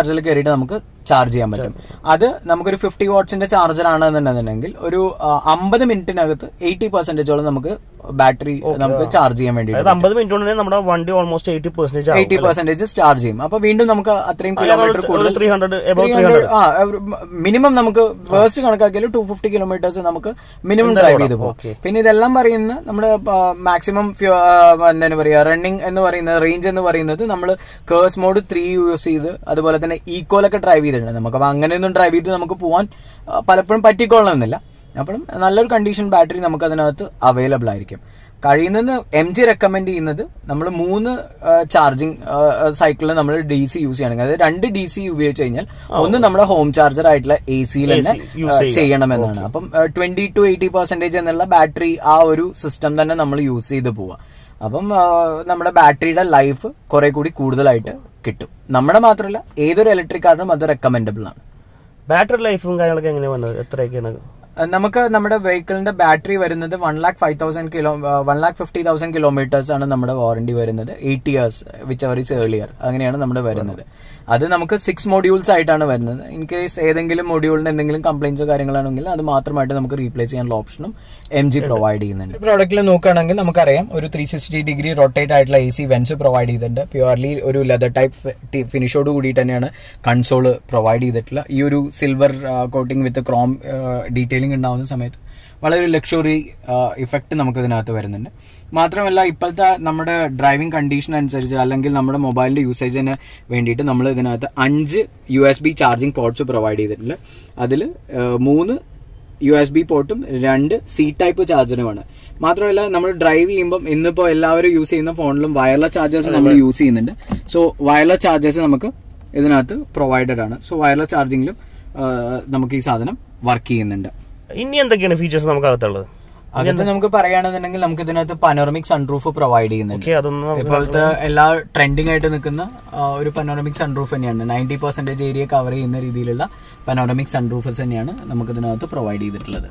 Speaker 3: ആയിട്ട് നമുക്ക് ചാർജ് ചെയ്യാൻ പറ്റും അത് നമുക്കൊരു ഫിഫ്റ്റി വാട്ട്സിന്റെ ചാർജർ ആണെന്നുണ്ടെന്നുണ്ടെങ്കിൽ ഒരു അമ്പത് മിനിറ്റിനകത്ത് എയ്റ്റി പെർസെന്റേജോളം നമുക്ക് ബാറ്ററി നമുക്ക് ചാർജ് ചെയ്യാൻ വേണ്ടി
Speaker 2: അതായത് അമ്പത് മിനിറ്റ് കൊണ്ട് തന്നെ നമ്മുടെ വണ്ടി almost eighty percentage
Speaker 3: eighty percentage charge ചെയ്യും അപ്പൊ വീണ്ടും നമുക്ക് അത്രയും കിലോമീറ്റർ കൂടുതൽ
Speaker 2: three hundred about three hundred
Speaker 3: minimum നമുക്ക് വേഴ്സ്റ്റ് കണക്കാക്കിയാൽ ടു ഫിഫ്റ്റി കിലോമീറ്റേഴ്സ് നമുക്ക് മിനിമം ഡ്രൈവ് ചെയ്ത് പോകും പിന്നെ ഇതെല്ലാം പറയുന്ന നമ്മുടെ മാക്സിമം എന്താണ് പറയാ റണ്ണിങ് എന്ന് പറയുന്നത് റേഞ്ച് എന്ന് പറയുന്നത് നമ്മൾ കേഴ്സ് മോഡ് ത്രീ യൂസ് ചെയ്ത് അതുപോലെ തന്നെ ഈക്കോലൊക്കെ ഡ്രൈവ് ചെയ്തിട്ടുണ്ട് നമുക്ക് അപ്പൊ അങ്ങനെയൊന്നും ഡ്രൈവ് ചെയ്ത് നമുക്ക് പോകാൻ ആ, പലപ്പോഴും പറ്റിക്കൊള്ളണമെന്നില്ല അപ്പം നല്ലൊരു കണ്ടീഷൻ ബാറ്ററി നമുക്ക് അതിനകത്ത് അവൈലബിൾ ആയിരിക്കും കഴിയുന്നത് എം ജി റെക്കമെൻഡ് ചെയ്യുന്നത് നമ്മൾ മൂന്ന് ചാർജിങ് സൈക്കിളിൽ നമ്മൾ ഡി സി യൂസ് ചെയ്യണമെങ്കിൽ അതായത് രണ്ട് ഡി സി ഉപയോഗിച്ച് കഴിഞ്ഞാൽ ഒന്ന് നമ്മുടെ ഹോം ചാർജർ ആയിട്ടുള്ള എ സിയിൽ തന്നെ
Speaker 2: use
Speaker 3: ആ, ചെയ്യണമെന്നാണ് അപ്പം ട്വന്റി ടു എയ്റ്റി പെർസെന്റേജ് എന്നുള്ള ബാറ്ററി ആ ഒരു സിസ്റ്റം തന്നെ നമ്മൾ യൂസ് ചെയ്ത് പോവാം അപ്പം ആ, നമ്മുടെ ബാറ്ററിയുടെ ലൈഫ് കുറെ കൂടി കൂടുതലായിട്ട് കിട്ടും നമ്മുടെ മാത്രമല്ല ഏതൊരു ഇലക്ട്രിക് കാറിനും അത് റെക്കമെൻഡബിൾ ആണ്
Speaker 2: ബാറ്ററി ലൈഫും കാര്യങ്ങളൊക്കെ എങ്ങനെയാണ് വന്നത് എത്രയൊക്കെയാണ്
Speaker 3: അഹ് നമുക്ക് നമ്മുടെ വെഹിക്കിളിന്റെ ബാറ്ററി വരുന്നത് one lakh five thousand kilo one lakh fifty thousand kilometres ആണ് നമ്മുടെ വാറണ്ടി വരുന്നത് eight years which our is earlier അങ്ങനെയാണ് നമ്മുടെ വരുന്നത് അത് നമുക്ക് സിക്സ് മൊഡ്യൂൾസ് ആയിട്ടാണ് വരുന്നത് ഇൻ കേസ് ഏതെങ്കിലും മൊഡ്യൂളിന് എന്തെങ്കിലും കംപ്ലൈൻസോ കാര്യങ്ങളാണെങ്കിൽ അത് മാത്രമായിട്ട് നമുക്ക് റീപ്ലേസ് ചെയ്യാനുള്ള ഓപ്ഷനും എം ജി പ്രൊവൈഡ് ചെയ്യുന്നുണ്ട് പ്രോഡക്റ്റിൽ നോക്കുകയാണെങ്കിൽ നമുക്കറിയാം ഒരു ത്രീ സിക്സ്റ്റി ഡിഗ്രി റൊട്ടേറ്റ് ആയിട്ടുള്ള എ സി വെൻസ് പ്രൊവൈഡ് ചെയ്തിട്ടുണ്ട് പ്യുവർലി ഒരു ലെതർ ടൈപ്പ് ഫിനിഷോട് കൂടിയിട്ട് തന്നെയാണ് കൺസോള് പ്രൊവൈഡ് ചെയ്തിട്ടുള്ള ഈ ഒരു silver coating with chrome detailing ഉണ്ടാവുന്ന സമയത്ത് വളരെ ഒരു ലക്ഷറി ഇഫക്റ്റ് നമുക്ക് ഇതിനകത്ത് വരുന്നുണ്ട് മാത്രമല്ല ഇപ്പോഴത്തെ നമ്മുടെ ഡ്രൈവിംഗ് കണ്ടീഷൻ അനുസരിച്ച് അല്ലെങ്കിൽ നമ്മുടെ മൊബൈലിന്റെ യൂസേജിന് വേണ്ടിയിട്ട് നമ്മൾ ഇതിനകത്ത് അഞ്ച് U S B charging ports provide ചെയ്തിട്ടുണ്ട് അതിൽ മൂന്ന് യു എസ് ബി പോർട്ടും രണ്ട് സി ടൈപ്പ് ചാർജറുമാണ് മാത്രമല്ല നമ്മൾ ഡ്രൈവ് ചെയ്യുമ്പം ഇന്നിപ്പോൾ എല്ലാവരും യൂസ് ചെയ്യുന്ന ഫോണിലും വയർലെസ് ചാർജേഴ്സ് നമ്മൾ യൂസ് ചെയ്യുന്നുണ്ട് സോ വയർലെസ് ചാർജേഴ്സ് നമുക്ക് ഇതിനകത്ത് പ്രൊവൈഡഡ് ആണ് സോ വയർലെസ് ചാർജിങ്ങിലും നമുക്ക് ഈ സാധനം വർക്ക് ചെയ്യുന്നുണ്ട്
Speaker 2: ഇനി എന്തൊക്കെയാണ് ഫീച്ചേഴ്സ് നമുക്ക് അകത്തുള്ളത്
Speaker 3: അകത്ത് നമുക്ക് പറയുകയാണെന്നുണ്ടെങ്കിൽ നമുക്ക് ഇതിനകത്ത് പനോറമിക് സൺറൂഫ് പ്രൊവൈഡ് ചെയ്യുന്നുണ്ട്
Speaker 2: ഓക്കെ അതൊന്നും നമുക്ക്
Speaker 3: ഇപ്പോഴത്തെ എല്ലാ ട്രെൻഡിങ് ആയിട്ട് നിൽക്കുന്ന ആ, ഒരു പനോറമിക് സൺറൂഫ് തന്നെയാണ് നയൻറ്റി പെർസെന്റേജ് ഏരിയ കവർ ചെയ്യുന്ന രീതിയിലുള്ള പനോറമിക് സൺറൂഫസ് തന്നെയാണ് നമുക്ക് ഇതിനകത്ത് പ്രൊവൈഡ് ചെയ്തിട്ടുള്ളത്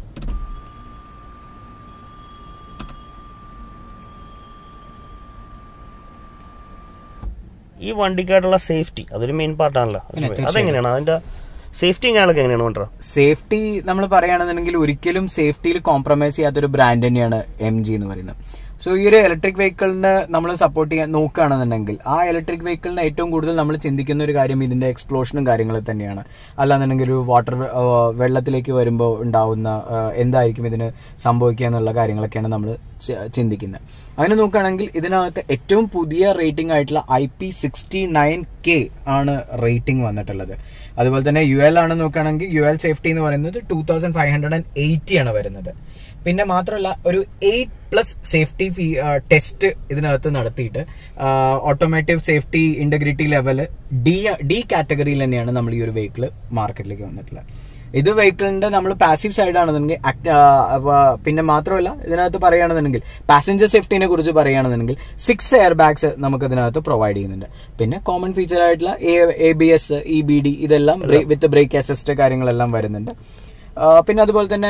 Speaker 2: ഈ വണ്ടിക്കായിട്ടുള്ള സേഫ്റ്റി അതൊരു മെയിൻ പാർട്ടാണല്ലോ അതെങ്ങനെയാണ് അതിന്റെ സേഫ്റ്റിയും കാര്യങ്ങളൊക്കെ എങ്ങനെയാണ് കൊണ്ടുവരാ
Speaker 3: സേഫ്റ്റി നമ്മൾ പറയുകയാണെന്നുണ്ടെങ്കിൽ ഒരിക്കലും സേഫ്റ്റിയിൽ കോംപ്രമൈസ് ചെയ്യാത്തൊരു ബ്രാൻഡ് തന്നെയാണ് എം ജി എന്ന് പറയുന്നത് സോ ഈ ഒരു ഇലക്ട്രിക് വെഹിക്കിളിന് നമ്മൾ സപ്പോർട്ട് ചെയ്യാൻ നോക്കുകയാണെന്നുണ്ടെങ്കിൽ ആ ഇലക്ട്രിക് വെഹിക്കിളിന് ഏറ്റവും കൂടുതൽ നമ്മൾ ചിന്തിക്കുന്ന ഒരു കാര്യം ഇതിന്റെ എക്സ്പ്ലോഷനും കാര്യങ്ങളും തന്നെയാണ് അല്ലാന്നുണ്ടെങ്കിൽ ഒരു വാട്ടർ വെള്ളത്തിലേക്ക് വരുമ്പോൾ ഉണ്ടാവുന്ന ആ, എന്തായിരിക്കും ഇതിന് സംഭവിക്കുക എന്നുള്ള കാര്യങ്ങളൊക്കെയാണ് നമ്മൾ ചിന്തിക്കുന്നത് അങ്ങനെ നോക്കുകയാണെങ്കിൽ ഇതിനകത്ത് ഏറ്റവും പുതിയ റേറ്റിംഗ് ആയിട്ടുള്ള I P sixty nine K ആണ് റേറ്റിംഗ് വന്നിട്ടുള്ളത് അതുപോലെ തന്നെ യു എൽ ആണ് നോക്കുകയാണെങ്കിൽ യു എൽ സേഫ്റ്റി എന്ന് പറയുന്നത് two thousand five hundred and eighty ആണ് വരുന്നത് പിന്നെ മാത്രമല്ല ഒരു എയ്റ്റ് പ്ലസ് സേഫ്റ്റി ഫീ ടെസ്റ്റ് ഇതിനകത്ത് നടത്തിയിട്ട് automotive safety integrity level D D കാറ്റഗറിയിൽ തന്നെയാണ് നമ്മൾ ഈ ഒരു വെഹിക്കിൾ മാർക്കറ്റിലേക്ക് വന്നിട്ടുള്ളത് ഇത് വെഹിക്കിളിന്റെ നമ്മൾ പാസീവ് സൈഡ് ആണെന്നുണ്ടെങ്കിൽ act- ആ, വ- പിന്നെ മാത്രമല്ല ഇതിനകത്ത് പറയുകയാണെന്നുണ്ടെങ്കിൽ പാസഞ്ചർ സേഫ്റ്റിനെ കുറിച്ച് പറയുകയാണെന്നുണ്ടെങ്കിൽ സിക്സ് എയർ ബാഗ്സ് നമുക്ക് ഇതിനകത്ത് പ്രൊവൈഡ് ചെയ്യുന്നുണ്ട് പിന്നെ കോമൺ ഫീച്ചർ ആയിട്ടുള്ള A B S E B D ഇതെല്ലാം വിത്ത് ബ്രേക്ക് അസിസ്റ്റ് കാര്യങ്ങളെല്ലാം വരുന്നുണ്ട് ആ, പിന്നെ അതുപോലെ തന്നെ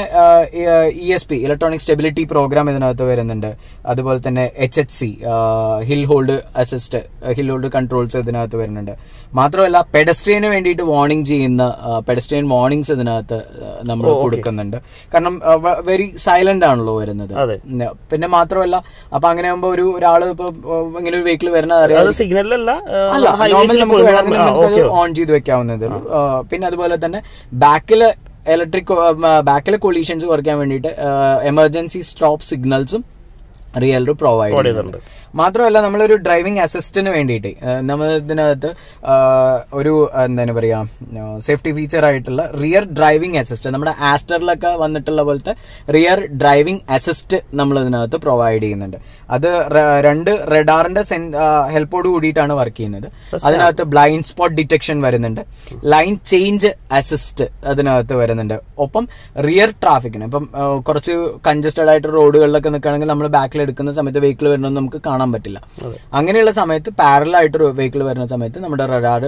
Speaker 3: E S P electronic stability programme ഇതിനകത്ത് വരുന്നുണ്ട് അതുപോലെ തന്നെ H H C hill hold assist hill hold controls ഇതിനകത്ത് വരുന്നുണ്ട് മാത്രമല്ല പെഡസ്ട്രിയന് വേണ്ടിയിട്ട് വാർണിംഗ് ചെയ്യുന്ന പെഡസ്ട്രിയൻ വാർണിംഗ്സ് ഇതിനകത്ത് നമ്മൾ കൊടുക്കുന്നുണ്ട് കാരണം വെരി സൈലന്റ് ആണല്ലോ വരുന്നത്
Speaker 2: അതെ.
Speaker 3: ഉം, പിന്നെ മാത്രമല്ല അപ്പൊ അങ്ങനെ ആകുമ്പോ ഒരു ഒരാള് ഇപ്പൊ ആ, ഇങ്ങനെ ഒരു വെഹിക്കിൾ വരുന്നത് അറിയാം
Speaker 2: അത് സിഗ്നലല്ല
Speaker 3: അല്ല നോർമൽ നമുക്ക് വേണമെങ്കിൽ നമുക്ക് ഓൺ ചെയ്ത് വെക്കാവുന്നത് പിന്നെ അതുപോലെ തന്നെ ബാക്കില് ഇലക്ട്രിക് ബാക്കിലെ കൊളീഷൻസ് കുറയ്ക്കാൻ വേണ്ടിയിട്ട് എമർജൻസി സ്റ്റോപ്പ് സിഗ്നൽസും റിയലർ പ്രൊവൈഡ് ചെയ്യുന്നുണ്ട് മാത്രമല്ല നമ്മളൊരു ഡ്രൈവിംഗ് അസിസ്റ്റിന് വേണ്ടിയിട്ട് ഏഹ്, നമ്മൾ ഇതിനകത്ത് ആഹ്, ഒരു എന്താണ് പറയാ സേഫ്റ്റി ഫീച്ചർ ആയിട്ടുള്ള റിയർ ഡ്രൈവിംഗ് അസിസ്റ്റ് നമ്മുടെ ആസ്റ്ററിലൊക്കെ വന്നിട്ടുള്ള പോലത്തെ റിയർ ഡ്രൈവിംഗ് അസിസ്റ്റ് നമ്മൾ ഇതിനകത്ത് പ്രൊവൈഡ് ചെയ്യുന്നുണ്ട് അത് ര- രണ്ട് റെഡാറിന്റെ ഹെൽപ്പോട് കൂടിയിട്ടാണ് വർക്ക് ചെയ്യുന്നത് അതിനകത്ത് ബ്ലൈൻഡ് സ്പോട്ട് ഡിറ്റക്ഷൻ വരുന്നുണ്ട് ലൈൻ ചേഞ്ച് അസിസ്റ്റ് അതിനകത്ത് വരുന്നുണ്ട് ഒപ്പം റിയർ ട്രാഫിക്കിന് ഇപ്പം ആ, കുറച്ച് കൺജസ്റ്റഡ് ആയിട്ട് റോഡുകളിലൊക്കെ നിൽക്കുകയാണെങ്കിൽ നമ്മൾ ബാക്കിൽ എടുക്കുന്ന സമയത്ത് വെഹിക്കിൾ വരുന്നത് നമുക്ക് കാണാൻ പറ്റില്ല അങ്ങനെയുള്ള സമയത്ത് പാരലൽ ആയിട്ട് വെഹിക്കിൾ വരുന്ന സമയത്ത് നമ്മുടെ റഡാർ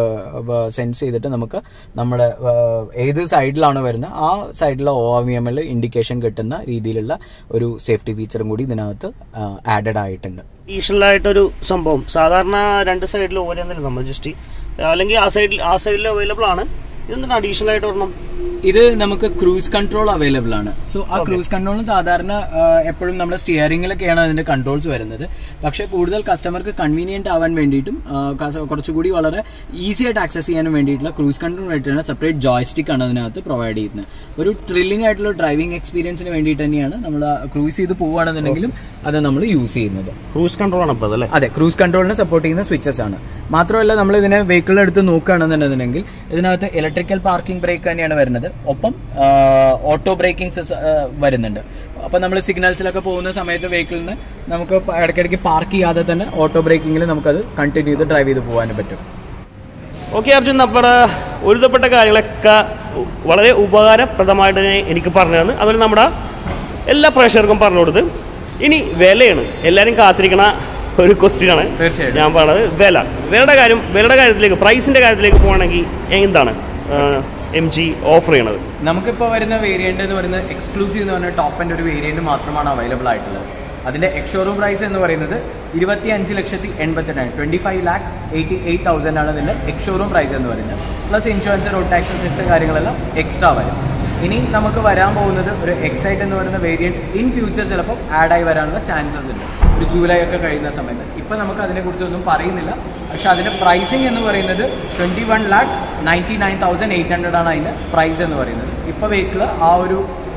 Speaker 3: സെൻസ് ചെയ്തിട്ട് നമുക്ക് നമ്മുടെ ആ, ഏത് സൈഡിലാണ് വരുന്നത് ആ സൈഡിലെ O V M L indication കിട്ടുന്ന രീതിയിലുള്ള ഒരു സേഫ്റ്റി ഫീച്ചറും കൂടി ഇതിനകത്ത് ആഡഡ് ആയിട്ടുണ്ട്
Speaker 2: ആയിട്ടൊരു സംഭവം സാധാരണ രണ്ട് സൈഡിൽ ഓരോന്നില്ല നമ്മൾ ജസ്റ്റ് അല്ലെങ്കിൽ ആ സൈഡിൽ ആ സൈഡിൽ അവൈലബിൾ ആണ് ഇതെന്താണ് അഡീഷണൽ ആയിട്ട് ഒരെണ്ണം
Speaker 3: ഇത് നമുക്ക് ക്രൂസ് കൺട്രോൾ അവൈലബിൾ ആണ് സോ ആ ക്രൂസ് കൺട്രോളിന് സാധാരണ ആ, എപ്പോഴും നമ്മുടെ സ്റ്റിയറിംഗിലൊക്കെയാണ് അതിന്റെ കൺട്രോൾസ് വരുന്നത് പക്ഷേ കൂടുതൽ കസ്റ്റമർക്ക് കൺവീനിയന്റ് ആവാൻ വേണ്ടിയിട്ടും ആ, കസ- കുറച്ചുകൂടി വളരെ ഈസി ആയിട്ട് ആക്സസ് ചെയ്യാനും വേണ്ടിയിട്ടുള്ള ക്രൂസ് കൺട്രോൾ ആയിട്ടാണ് സെപ്പറേറ്റ് ജോയ്സ്റ്റിക് ആണ് അതിനകത്ത് പ്രൊവൈഡ് ചെയ്യുന്നത് ഒരു ത്രില്ലിംഗ് ആയിട്ടുള്ള ഡ്രൈവിംഗ് എക്സ്പീരിയൻസിന് വേണ്ടിയിട്ട് തന്നെയാണ് നമ്മൾ ക്രൂസ് ചെയ്ത് പോവുകയാണെന്നുണ്ടെങ്കിലും അത് നമ്മൾ യൂസ് ചെയ്യുന്നത്
Speaker 2: ക്രൂസ് കൺട്രോൾ ആണ് ഇപ്പോൾ അതല്ലേ
Speaker 3: അതെ ക്രൂസ് കൺട്രോളിനെ സപ്പോർട്ട് ചെയ്യുന്ന സ്വിച്ചസ് ആണ് മാത്രമല്ല നമ്മൾ ഇതിനെ വെഹിക്കിളിൽ എടുത്ത് നോക്കുകയാണെന്നുണ്ടെങ്കിൽ ഇതിനകത്ത് ഇലക്ട്രിക്കൽ പാർക്കിംഗ് ബ്രേക്ക് തന്നെയാണ് വരുന്നത് ഒപ്പം ഓട്ടോ ബ്രേക്കിംഗ് വരുന്നുണ്ട് അപ്പൊ നമ്മൾ സിഗ്നൽസിലൊക്കെ പോകുന്ന സമയത്ത് വെഹിക്കിളിന് നമുക്ക് പ- ഇടയ്ക്കിടയ്ക്ക് പാർക്ക് ചെയ്യാതെ തന്നെ ഓട്ടോ ബ്രേക്കിംഗിൽ നമുക്കത് കണ്ടിന്യൂ ചെയ്ത് ഡ്രൈവ് ചെയ്ത് പോകാനും പറ്റും
Speaker 2: ഓക്കെ അർജുൻ നമ്മുടെ ഒരുതപ്പെട്ട കാര്യങ്ങളൊക്കെ വളരെ ഉപകാരപ്രദമായിട്ട് തന്നെ എനിക്ക് പറഞ്ഞു തന്നു അതുപോലെ നമ്മുടെ എല്ലാ പ്രേക്ഷകർക്കും പറഞ്ഞു കൊടുത്ത് ഇനി വിലയാണ് എല്ലാവരും കാത്തിരിക്കണ ഒരു ക്വസ്റ്റ്യൻ ആണ്
Speaker 3: തീർച്ചയായിട്ടും.
Speaker 2: ഞാൻ പറഞ്ഞത് വില വിലയുടെ കാര്യം വിലയുടെ കാര്യത്തിലേക്ക് പ്രൈസിന്റെ കാര്യത്തിലേക്ക് പോകണമെങ്കിൽ എന്താണ് എം ജി ഓഫർ ചെയ്യണത്
Speaker 3: നമുക്കിപ്പോൾ വരുന്ന വേരിയന്റ് എന്ന് പറയുന്നത് എക്സ്ക്ലൂസീവ് എന്ന് പറഞ്ഞ ടോപ്പ് എൻ്റെ ഒരു വേരിയന്റ് മാത്രമാണ് അവൈലബിൾ ആയിട്ടുള്ളത് അതിന്റെ എക്സ്ഷോറൂം പ്രൈസ് എന്ന് പറയുന്നത് ഇരുപത്തി അഞ്ച് ലക്ഷത്തി എൺപത്തിരണ്ട് twenty five lakh eighty eight thousand ആണ് ഇതിന്റെ എക്സ്ഷോറൂം പ്രൈസ് എന്ന് പറയുന്നത് plus insurance road tax cess കാര്യങ്ങളെല്ലാം എക്സ്ട്രാ വരും ഇനി നമുക്ക് വരാൻ പോകുന്നത് ഒരു എക്സൈറ്റ് എന്ന് പറയുന്ന വേരിയന്റ് ഇൻ ഫ്യൂച്ചർ ചിലപ്പോൾ ആഡ് ആയി വരാനുള്ള ചാൻസസ് ഉണ്ട് ഒരു ജൂലൈ ഒക്കെ കഴിയുന്ന സമയത്ത് ഇപ്പം നമുക്ക് അതിനെക്കുറിച്ചൊന്നും പറയുന്നില്ല പക്ഷെ അതിന്റെ പ്രൈസിങ് എന്ന് പറയുന്നത് twenty one lakh ninety nine thousand eight hundred ആണ് അതിന്റെ പ്രൈസ് എന്ന് പറയുന്നത് ഇപ്പോൾ വെഹിക്കിൾ ആ ഒരു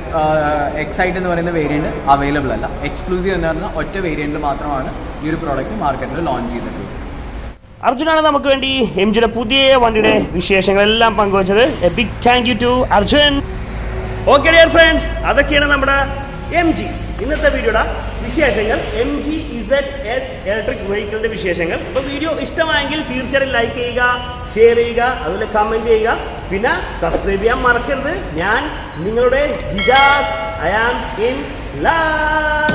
Speaker 3: എക്സൈറ്റ് എന്ന് പറയുന്ന വേരിയന്റ് അവൈലബിൾ അല്ല എക്സ്ക്ലൂസീവ് എന്ന് പറഞ്ഞാൽ ഒറ്റ വേരിയന്റിൽ മാത്രമാണ് ഈ ഒരു പ്രോഡക്റ്റ് മാർക്കറ്റിൽ ലോഞ്ച് ചെയ്തിട്ടുള്ളത്
Speaker 2: അർജുനാണ് നമുക്ക് വേണ്ടി എം ജിയുടെ പുതിയ വണ്ടിയുടെ വിശേഷങ്ങളെല്ലാം പങ്കുവച്ചത് a big thank you to Arjun okay dear friends അതൊക്കെയാണ് നമ്മുടെ എം ജി ഇന്നത്തെ വീഡിയോയുടെ വിശേഷങ്ങൾ M G Z S electric വെഹിക്കിളിന്റെ വിശേഷങ്ങൾ അപ്പോൾ വീഡിയോ ഇഷ്ടമായെങ്കിൽ തീർച്ചയായും ലൈക്ക് ചെയ്യുക ഷെയർ ചെയ്യുക അതുപോലെ കമൻറ്റ് ചെയ്യുക പിന്നെ സബ്സ്ക്രൈബ് ചെയ്യാൻ മറക്കരുത് ഞാൻ നിങ്ങളുടെ Jijas I am in love